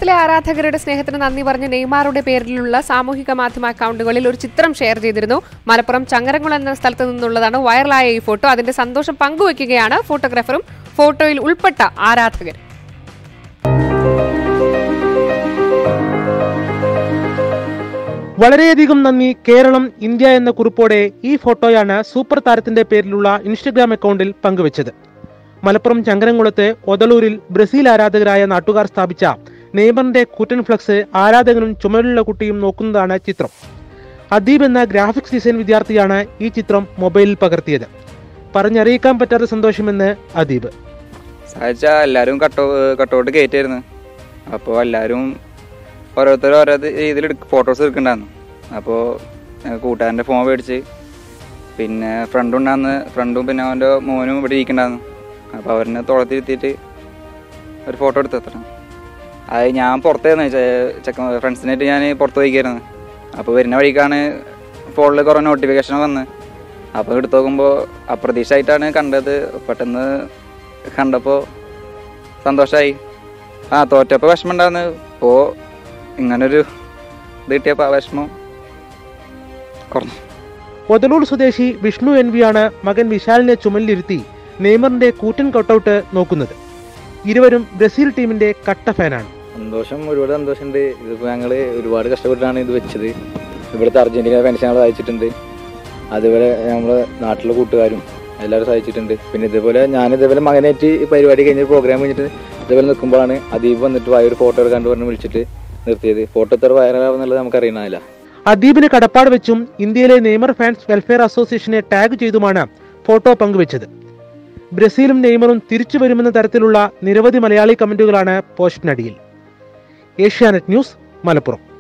കേരളത്തിലെ ആരാധകരുടെ സ്നേഹത്തിന് നന്ദി പറഞ്ഞ് നെയ്മാറുടെ പേരിലുള്ള സാമൂഹിക മാധ്യമ അക്കൗണ്ടുകളിൽ ഒരു ചിത്രം ഷെയർ ചെയ്തിരുന്നു മലപ്പുറം ചങ്ങരംകുളം എന്ന സ്ഥലത്ത് നിന്നുള്ളതാണ് വൈറലായ ഈ ഫോട്ടോ അതിന്റെ സന്തോഷം പങ്കുവയ്ക്കുകയാണ് ഫോട്ടോഗ്രാഫറും ഫോട്ടോയിൽ ഉൾപ്പെട്ട ആരാധകർ വളരെയധികം നന്ദി കേരളം ഇന്ത്യ എന്ന കുറിപ്പോടെ ഈ ഫോട്ടോയാണ് സൂപ്പർ താരത്തിന്റെ പേരിലുള്ള ഇൻസ്റ്റഗ്രാം അക്കൗണ്ടിൽ പങ്കുവച്ചത് മലപ്പുറം ചങ്കരംകുളത്ത് ഒതളൂരിൽ ബ്രസീൽ ആരാധകരായ നാട്ടുകാർ സ്ഥാപിച്ച നെയ്മറിന്റെ കൂറ്റൻ ഫ്ലക്സ് ആരാധകനും ചുമലുള്ള കുട്ടിയും നോക്കുന്നതാണ് ചിത്രം അദീബ് എന്ന ഗ്രാഫിക്സ് ഡിസൈൻ വിദ്യാർത്ഥിയാണ് ഈ ചിത്രം മൊബൈലിൽ പകർത്തിയത് പറഞ്ഞറിയിക്കാൻ പറ്റാത്ത സന്തോഷമെന്ന് അദീബ് സാധിച്ച എല്ലാവരും കട്ടോ കട്ടൗട്ട് കയറ്റായിരുന്നു അപ്പോൾ എല്ലാവരും ഓരോരുത്തരും ഓരോ രീതിയിൽ ഫോട്ടോസ് എടുക്കണ്ടായിരുന്നു അപ്പോൾ കൂട്ടുകാരൻ്റെ ഫോൺ മേടിച്ച് പിന്നെ ഫ്രണ്ടും ഉണ്ടായിരുന്നു ഫ്രണ്ടും പിന്നെ അവൻ്റെ മോനും ഇവിടെ ഇരിക്കണ്ടായിരുന്നു അപ്പോൾ അവരിനെ തുളത്തിരുത്തിയിട്ട് ഒരു ഫോട്ടോ എടുത്തത്ര അത് ഞാൻ പുറത്തായിരുന്നു ചെക്ക ഫ്രണ്ട്സിനായിട്ട് ഞാൻ പുറത്ത് പോയിക്കായിരുന്നു അപ്പോൾ വരുന്ന വഴിക്കാണ് ഫോണിൽ കുറേ നോട്ടിഫിക്കേഷൻ വന്ന് അപ്പോൾ എടുത്തു നോക്കുമ്പോൾ അപ്രതീക്ഷമായിട്ടാണ് കണ്ടത് പെട്ടെന്ന് കണ്ടപ്പോൾ സന്തോഷമായി ആ തോറ്റപ്പോൾ വിഷമം ഉണ്ടായിരുന്നു ഇപ്പോൾ ഇങ്ങനൊരു ഇത് കിട്ടിയപ്പോൾ ആ വിഷമം കുറഞ്ഞു ഒതലൂർ സ്വദേശി വിഷ്ണു എൻ വിയാണ് മകൻ വിശാലിനെ ചുമലിലിരുത്തി നെയ്മറിന്റെ കൂറ്റൻ കട്ടൗട്ട് നോക്കുന്നത് ഇരുവരും ബ്രസീൽ ടീമിന്റെ കട്ട ഫാനാണ് സന്തോഷം ഒരുപാട് സന്തോഷമുണ്ട് ഇതിപ്പോൾ ഞങ്ങൾ ഒരുപാട് കഷ്ടപ്പെട്ടാണ് ഇത് വെച്ചത് ഇവിടുത്തെ അർജന്റീന ഫാൻസ് ഞങ്ങൾ സഹായിച്ചിട്ടുണ്ട് അതുപോലെ നമ്മുടെ നാട്ടിലെ കൂട്ടുകാരും എല്ലാവരും സഹായിച്ചിട്ടുണ്ട് പിന്നെ ഇതേപോലെ ഞാൻ ഇതേപോലെ മകനായിട്ട് ഈ പരിപാടി കഴിഞ്ഞ് പ്രോഗ്രാം കഴിഞ്ഞിട്ട് ഇതേപോലെ നിൽക്കുമ്പോഴാണ് അദീപ് വന്നിട്ട് വായ ഒരു ഫോട്ടോ എടുക്കാണ്ട് പറഞ്ഞ് വിളിച്ചിട്ട് നിർത്തിയത് ഫോട്ടോ എത്ര വൈറലാവുന്നുള്ളത് നമുക്ക് അറിയണമല്ല അദീബിന് കടപ്പാട് വെച്ചും ഇന്ത്യയിലെ നെയ്മർ ഫാൻസ് വെൽഫെയർ അസോസിയേഷനെ ടാഗ് ചെയ്തുമാണ് ഫോട്ടോ പങ്കുവച്ചത് ബ്രസീലും നെയ്മറും തിരിച്ചു വരുമെന്ന തരത്തിലുള്ള നിരവധി മലയാളി കമന്റുകളാണ് പോസ്റ്റിനടിയിൽ ഏഷ്യാനെറ്റ് ന്യൂസ് മലപ്പുറം